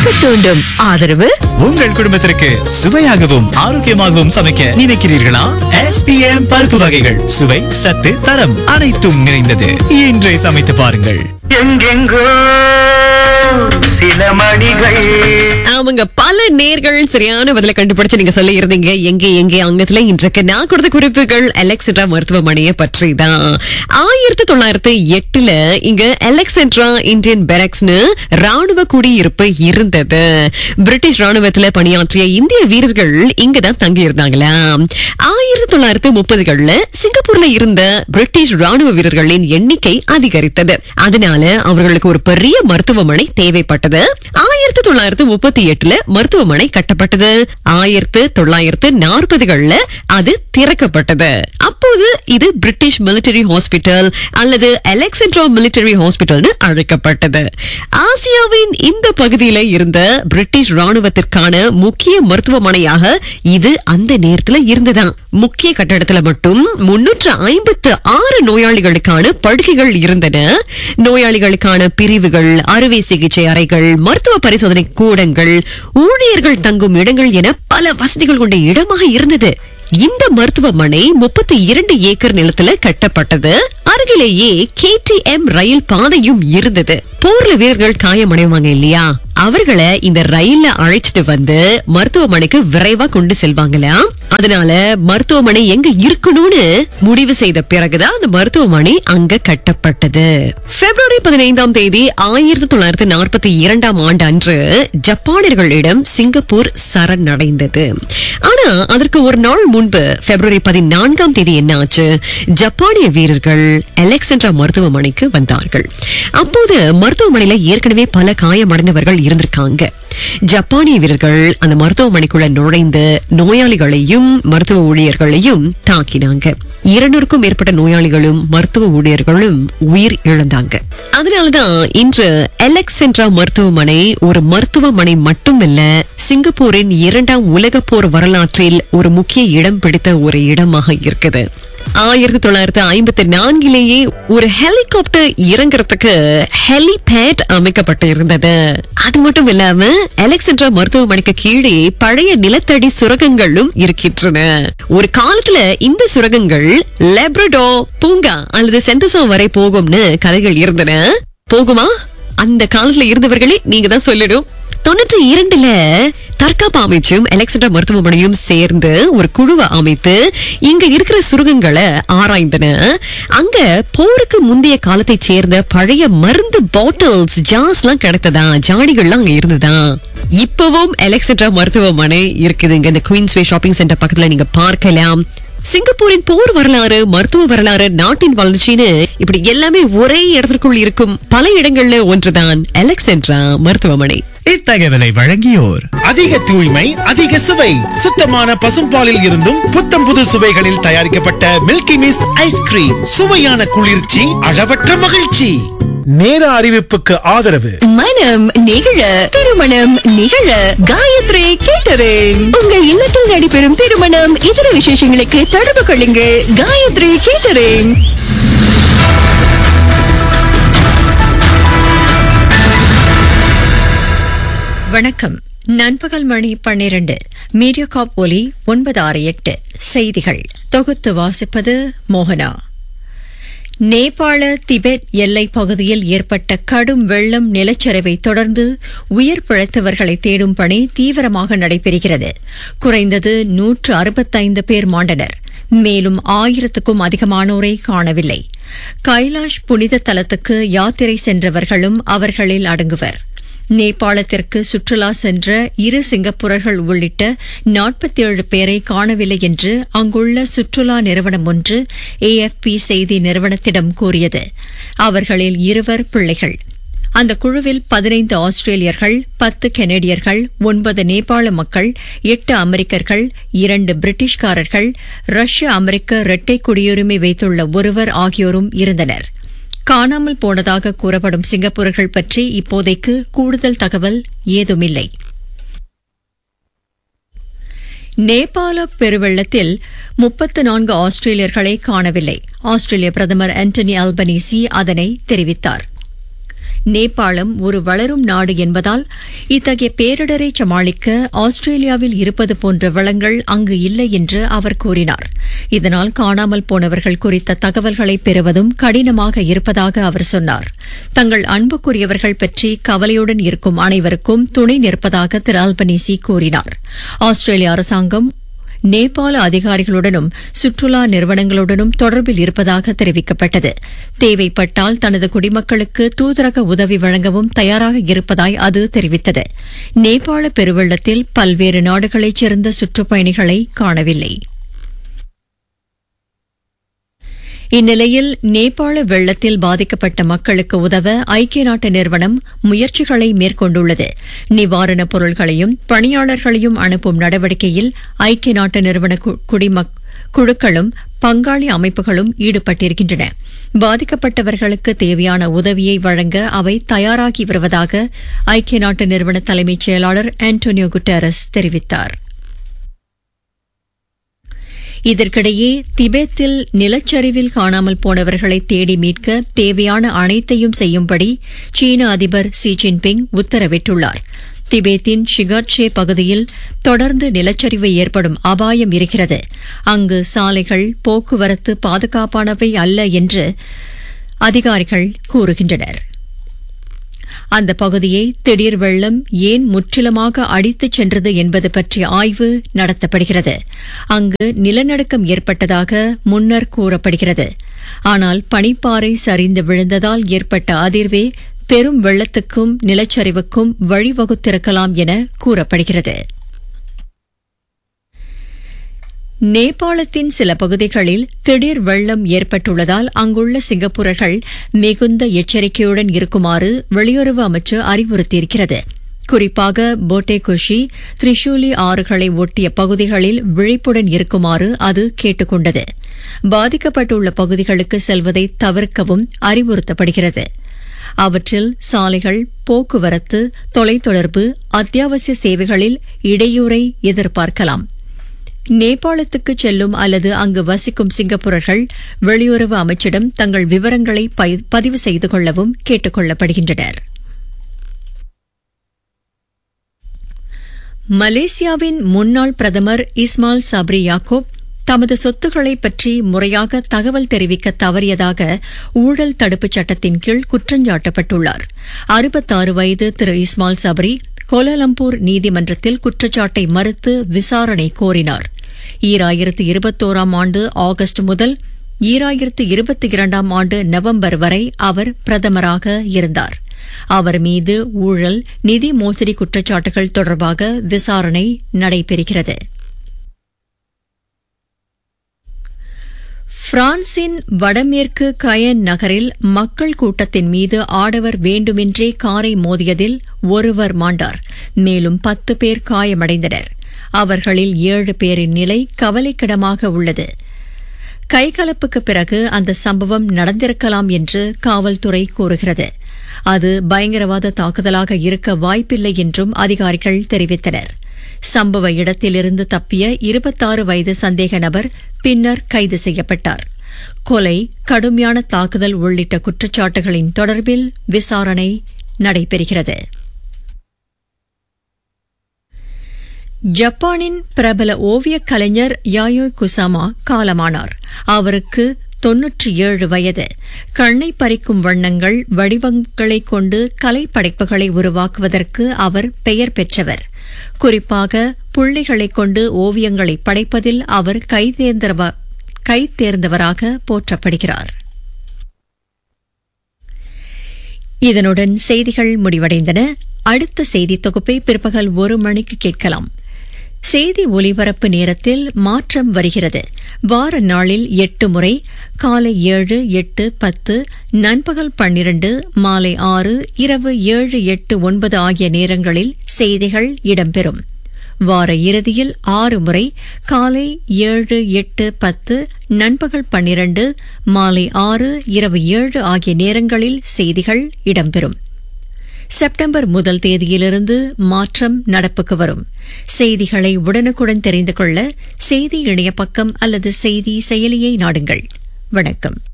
ஆக தூண்டும் ஆதரவு உங்கள் குடும்பத்திற்கு சுவையாகவும் ஆரோக்கியமாகவும் சமைக்க நினைக்கிறீர்களா எஸ்பிஎம் பருப்பு வகைகள் சுவை சத்து தரம் அனைத்தும் நிறைந்தது இன்றே சமைத்து பாருங்கள் எங்கெங்கோ சில மணிகள் ஆமாங்க பல நேர்கள் சரியான பதில கண்டுபிடிச்சு நீங்க சொல்லி இருந்தீங்க எங்கே எங்கே அங்கத்துல இன்றைக்கு நான் கொடுத்த குறிப்புகள் அலெக்சென்ட்ரா மருத்துவமனையை பற்றி தான் ஆயிரத்தி தொள்ளாயிரத்தி எட்டுல இங்க அலெக்சென்ட்ரா இந்தியன் பெரக்ஸ்னு ராணுவ குடியிருப்பு இருந்தது பிரிட்டிஷ் ராணுவத்துல பணியாற்றிய இந்திய வீரர்கள் இங்க தான் தங்கி இருந்தாங்களா ஆயிரத்தி தொள்ளாயிரத்தி முப்பதுகள்ல சிங்கப்பூர்ல இருந்த பிரிட்டிஷ் ராணுவ வீரர்களின் எண்ணிக்கை அதிகரித்தது அதனால அவர்களுக்கு ஒரு பெரிய மருத்துவமனை தேவைப்பட்டது ஆயிரத்தி தொள்ளாயிரத்தி முப்பத்தி எட்டுல மருத்துவமனை கட்டப்பட்டது ஆயிரத்து தொள்ளாயிரத்து நாற்பதுகள்ல அது திறக்கப்பட்டது அப்போது இது பிரிட்டிஷ் மிலிட்டரி ஹாஸ்பிட்டல் அல்லது அலெக்சாண்ட்ரா மிலிட்டரி ஹாஸ்பிட்டல்னு அழைக்கப்பட்டது ஆசியாவின் இந்த பகுதியில இருந்த பிரிட்டிஷ் ராணுவத்திற்கான முக்கிய மருத்துவமனையாக இது அந்த நேரத்துல இருந்ததாம் முக்கிய கட்டடத்துல மட்டும் முன்னூற்று ஐம்பத்து ஆறு நோயாளிகளுக்கான படுக்கைகள் இருந்தன நோயாளிகளுக்கான பிரிவுகள் அறுவை சிகிச்சை அறைகள் மருத்துவ பரிசோதனை கூடங்கள் ஊழியர்கள் தங்கும் இடங்கள் என பல வசதிகள் கொண்ட இடமாக இருந்தது இந்த மருத்துவமனை முப்பத்தி இரண்டு ஏக்கர் நிலத்துல கட்டப்பட்டது அருகிலேயே கேடிஎம் ரயில் பாதையும் இருந்தது போர்ல வீரர்கள் காயமடைவாங்க இல்லையா அவர்களை இந்த ரயில்ல அழைச்சிட்டு வந்து மருத்துவமனைக்கு விரைவா கொண்டு செல்வாங்களாம் அதனால மருத்துவமனை எங்க இருக்கணும்னு முடிவு செய்த பிறகுதான் அந்த மருத்துவமனை அங்க கட்டப்பட்டது பிப்ரவரி பதினைந்தாம் தேதி ஆயிரத்தி தொள்ளாயிரத்தி நாற்பத்தி இரண்டாம் ஆண்டு அன்று ஜப்பானியர்களிடம் சிங்கப்பூர் சரணடைந்தது ஆனா அதற்கு ஒரு நாள் முன்பு பிப்ரவரி பதினான்காம் தேதி என்ன ஆச்சு ஜப்பானிய வீரர்கள் அலெக்சாண்ட்ரா மருத்துவமனைக்கு வந்தார்கள் அப்போது மருத்துவமனையில ஏற்கனவே பல காயமடைந்தவர்கள் இருந்திருக்காங்க ஜப்பானிய வீரர்கள் அந்த மருத்துவமனைக்குள்ள நுழைந்து நோயாளிகளையும் மருத்துவ ஊழியர்களையும் தாக்கினாங்க இருநூறுக்கும் மேற்பட்ட நோயாளிகளும் மருத்துவ ஊழியர்களும் உயிர் இழந்தாங்க அதனாலதான் இன்று அலெக்சென்ட்ரா மருத்துவமனை ஒரு மருத்துவமனை மட்டுமல்ல சிங்கப்பூரின் இரண்டாம் உலகப் போர் வரலாற்றில் ஒரு முக்கிய இடம் பிடித்த ஒரு இடமாக இருக்குது ஆயிரத்தி தொள்ளாயிரத்தி ஐம்பத்தி நான்கிலேயே ஒரு ஹெலிகாப்டர் இறங்குறதுக்கு ஹெலிபேட் அமைக்கப்பட்டு இருந்தது அது மட்டும் இல்லாம அலெக்சாண்ட்ரா மருத்துவமனைக்கு கீழே பழைய நிலத்தடி சுரங்கங்களும் இருக்கின்றன ஒரு காலத்துல இந்த சுரங்கங்கள் லெப்ரடோ பூங்கா அல்லது செந்தசா வரை போகும்னு கதைகள் இருந்தன போகுமா அந்த காலத்துல இருந்தவர்களே நீங்க தான் சொல்லணும் தொண்ணூற்றி இரண்டுல தற்காப்பு அமைச்சும் அலெக்சாண்டர் மருத்துவமனையும் சேர்ந்து ஒரு குழுவை அமைத்து இங்க இருக்கிற சுரங்கங்களை ஆராய்ந்தன அங்க போருக்கு முந்தைய காலத்தைச் சேர்ந்த பழைய மருந்து பாட்டில்ஸ் ஜாஸ் எல்லாம் கிடைத்ததா ஜாடிகள்லாம் அங்க இருந்ததா இப்பவும் அலெக்சாண்டரா மருத்துவமனை இருக்குதுங்க இந்த குயின்ஸ்வே ஷாப்பிங் சென்டர் பக்கத்துல நீங்க பார்க்கலாம் சிங்கப்பூரின் போர் வரலாறு மருத்துவ வரலாறு நாட்டின் வளர்ச்சின்னு இப்படி எல்லாமே ஒரே இடத்திற்குள் இருக்கும் பல இடங்கள்ல ஒன்றுதான் அலெக்சாண்ட்ரா மருத்துவமனை இத்தகவலை வழங்கியோர் அதிக தூய்மை அதிக சுவை சுத்தமான பசும்பாலில் இருந்தும் புத்தம் புது சுவைகளில் தயாரிக்கப்பட்ட மில்கி மிஸ்ட் ஐஸ்கிரீம் சுவையான குளிர்ச்சி அளவற்ற மகிழ்ச்சி நேர அறிவிப்புக்கு ஆதரவு மனம் நிகழ திருமணம் நிகழ காயத்ரி கேட்டரிங் உங்கள் இல்லத்தில் நடைபெறும் திருமணம் இதர விசேஷங்களுக்கு தொடர்பு கொள்ளுங்கள் காயத்ரி கேட்டரிங் வணக்கம் நண்பகல் மணி பன்னிரண்டு மீடியா காப் ஒலி ஒன்பது ஆறு எட்டு செய்திகள் தொகுத்து வாசிப்பது மோகனா நேபாள திபெத் எல்லைப் பகுதியில் ஏற்பட்ட கடும் வெள்ளம் நிலச்சரிவை தொடர்ந்து உயிர் பிழைத்தவர்களை தேடும் பணி தீவிரமாக நடைபெறுகிறது குறைந்தது நூற்று அறுபத்தைந்து பேர் மாண்டனர் மேலும் ஆயிரத்துக்கும் அதிகமானோரை காணவில்லை கைலாஷ் புனித தலத்துக்கு யாத்திரை சென்றவர்களும் அவர்களில் அடங்குவர் நேபாளத்திற்கு சுற்றுலா சென்ற இரு சிங்கப்பூரர்கள் உள்ளிட்ட நாற்பத்தி ஏழு பேரை காணவில்லை என்று அங்குள்ள சுற்றுலா நிறுவனம் ஒன்று ஏஎஃப்பி செய்தி நிறுவனத்திடம் கூறியது அவர்களில் இருவர் பிள்ளைகள் அந்த குழுவில் பதினைந்து ஆஸ்திரேலியர்கள் பத்து கெனடியர்கள் ஒன்பது நேபாள மக்கள் எட்டு அமெரிக்கர்கள் இரண்டு பிரிட்டிஷ்காரர்கள் ரஷ்ய அமெரிக்க இரட்டை குடியுரிமை வைத்துள்ள ஒருவர் ஆகியோரும் இருந்தனர் காணாமல் போனதாக கூறப்படும் சிங்கப்பூரர்கள் பற்றி இப்போதைக்கு கூடுதல் தகவல் ஏதுமில்லை நேபாள பெருவெள்ளத்தில் முப்பத்து நான்கு ஆஸ்திரேலியர்களை காணவில்லை ஆஸ்திரேலிய பிரதமர் ஆண்டனி அல்பனீசி அதனை தெரிவித்தார் நேபாளம் ஒரு வளரும் நாடு என்பதால் இத்தகைய பேரிடரை சமாளிக்க ஆஸ்திரேலியாவில் இருப்பது போன்ற வளங்கள் அங்கு இல்லை என்று அவர் கூறினார் இதனால் காணாமல் போனவர்கள் குறித்த தகவல்களை பெறுவதும் கடினமாக இருப்பதாக அவர் சொன்னார் தங்கள் அன்புக்குரியவர்கள் பற்றி கவலையுடன் இருக்கும் அனைவருக்கும் துணை நிற்பதாக திரு அல்பனீசி கூறினார் ஆஸ்திரேலிய அரசாங்கம் நேபாள அதிகாரிகளுடனும் சுற்றுலா நிறுவனங்களுடனும் தொடர்பில் இருப்பதாக தெரிவிக்கப்பட்டது தேவைப்பட்டால் தனது குடிமக்களுக்கு தூதரக உதவி வழங்கவும் தயாராக இருப்பதாய் அது தெரிவித்தது நேபாள பெருவெள்ளத்தில் பல்வேறு நாடுகளைச் சேர்ந்த சுற்றுப்பயணிகளை காணவில்லை இந்நிலையில் நேபாள வெள்ளத்தில் பாதிக்கப்பட்ட மக்களுக்கு உதவ ஐக்கிய நாட்டு நிறுவனம் முயற்சிகளை மேற்கொண்டுள்ளது நிவாரணப் பொருள்களையும் பணியாளர்களையும் அனுப்பும் நடவடிக்கையில் ஐக்கிய நாட்டு நிறுவன கு- குடிமக் குழுக்களும் பங்காளி அமைப்புகளும் ஈடுபட்டிருக்கின்றன பாதிக்கப்பட்டவர்களுக்கு தேவையான உதவியை வழங்க அவை தயாராகி வருவதாக ஐக்கிய நாட்டு நிறுவன தலைமைச் செயலாளர் ஆண்டோனியோ குட்டரஸ் தெரிவித்தார் இதற்கிடையே திபெத்தில் நிலச்சரிவில் காணாமல் போனவர்களை தேடி மீட்க தேவையான அனைத்தையும் செய்யும்படி சீன அதிபர் ஷி ஜின்பிங் உத்தரவிட்டுள்ளார் திபெத்தின் ஷிகாட்சே பகுதியில் தொடர்ந்து நிலச்சரிவு ஏற்படும் அபாயம் இருக்கிறது அங்கு சாலைகள் போக்குவரத்து பாதுகாப்பானவை அல்ல என்று அதிகாரிகள் கூறுகின்றனர் அந்த பகுதியை திடீர் வெள்ளம் ஏன் முற்றிலுமாக அடித்துச் சென்றது என்பது பற்றி ஆய்வு நடத்தப்படுகிறது அங்கு நிலநடுக்கம் ஏற்பட்டதாக முன்னர் கூறப்படுகிறது ஆனால் பனிப்பாறை சரிந்து விழுந்ததால் ஏற்பட்ட அதிர்வே பெரும் வெள்ளத்துக்கும் நிலச்சரிவுக்கும் வழிவகுத்திருக்கலாம் என கூறப்படுகிறது நேபாளத்தின் சில பகுதிகளில் திடீர் வெள்ளம் ஏற்பட்டுள்ளதால் அங்குள்ள சிங்கப்பூரர்கள் மிகுந்த எச்சரிக்கையுடன் இருக்குமாறு வெளியுறவு அமைச்சு அறிவுறுத்தியிருக்கிறது குறிப்பாக போட்டேகுஷி திரிசூலி ஆறுகளை ஒட்டிய பகுதிகளில் விழிப்புடன் இருக்குமாறு அது கேட்டுக் கொண்டது பாதிக்கப்பட்டுள்ள பகுதிகளுக்கு செல்வதை தவிர்க்கவும் அறிவுறுத்தப்படுகிறது அவற்றில் சாலைகள் போக்குவரத்து தொலைத்தொடர்பு அத்தியாவசிய சேவைகளில் இடையூறை எதிர்பார்க்கலாம் நேபாளத்துக்கு செல்லும் அல்லது அங்கு வசிக்கும் சிங்கப்பூரர்கள் வெளியுறவு அமைச்சிடம் தங்கள் விவரங்களை பை- பதிவு செய்து கொள்ளவும் கேட்டுக் கொள்ளப்படுகின்றனர் மலேசியாவின் முன்னாள் பிரதமர் இஸ்மால் சப்ரி யாக்கூப் தமது சொத்துக்களை பற்றி முறையாக தகவல் தெரிவிக்க தவறியதாக ஊழல் தடுப்புச் சட்டத்தின் கீழ் குற்றஞ்சாட்டப்பட்டுள்ளார் அறுபத்தாறு வயது திரு இஸ்மால் சப்ரி கோலாலம்பூர் நீதிமன்றத்தில் குற்றச்சாட்டை மறுத்து விசாரணை கோரினார் ஈராயிரத்து இருபத்தோராம் ஆண்டு ஆகஸ்ட் முதல் ஈராயிரத்து இருபத்தி இரண்டாம் ஆண்டு நவம்பர் வரை அவர் பிரதமராக இருந்தார் அவர் மீது ஊழல் நிதி மோசடி குற்றச்சாட்டுகள் தொடர்பாக விசாரணை நடைபெறுகிறது பிரான்சின் வடமேற்கு கயன் நகரில் மக்கள் கூட்டத்தின் மீது ஆடவர் வேண்டுமென்றே காரை மோதியதில் ஒருவர் மாண்டார் மேலும் பத்து பேர் காயமடைந்தனர் அவர்களில் ஏழு பேரின் நிலை கவலைக்கிடமாக உள்ளது கைகலப்புக்கு பிறகு அந்த சம்பவம் நடந்திருக்கலாம் என்று காவல்துறை கூறுகிறது அது பயங்கரவாத தாக்குதலாக இருக்க வாய்ப்பில்லை என்றும் அதிகாரிகள் தெரிவித்தனர் சம்பவ இடத்திலிருந்து தப்பிய இருபத்தாறு வயது சந்தேக நபர் பின்னர் கைது செய்யப்பட்டார் கொலை கடுமையான தாக்குதல் உள்ளிட்ட குற்றச்சாட்டுகளின் தொடர்பில் விசாரணை நடைபெறுகிறது ஜப்பானின் பிரபல ஓவியக் கலைஞர் யாயோய் குசாமா காலமானார் அவருக்கு தொன்னூற்றி ஏழு வயது கண்ணை பறிக்கும் வண்ணங்கள் வடிவங்களைக் கொண்டு கலை படைப்புகளை உருவாக்குவதற்கு அவர் பெயர் பெற்றவர் குறிப்பாக புள்ளிகளைக் கொண்டு ஓவியங்களை படைப்பதில் அவர் கைதேர்ந்தவ- கைதேர்ந்தவராக போற்றப்படுகிறார் இதனுடன் செய்திகள் முடிவடைந்தன அடுத்த செய்தி தொகுப்பை பிற்பகல் ஒரு மணிக்கு கேட்கலாம் செய்தி ஒலிபரப்பு நேரத்தில் மாற்றம் வருகிறது வார நாளில் எட்டு முறை காலை ஏழு எட்டு பத்து நண்பகல் பன்னிரண்டு மாலை ஆறு இரவு ஏழு எட்டு ஒன்பது ஆகிய நேரங்களில் செய்திகள் இடம்பெறும் வார இறுதியில் ஆறு முறை காலை ஏழு எட்டு பத்து நண்பகல் பன்னிரண்டு மாலை ஆறு இரவு ஏழு ஆகிய நேரங்களில் செய்திகள் இடம்பெறும் செப்டம்பர் முதல் தேதியிலிருந்து மாற்றம் நடப்புக்கு வரும் செய்திகளை உடனுக்குடன் தெரிந்து கொள்ள செய்தி இணைய பக்கம் அல்லது செய்தி செயலியை நாடுங்கள் வணக்கம்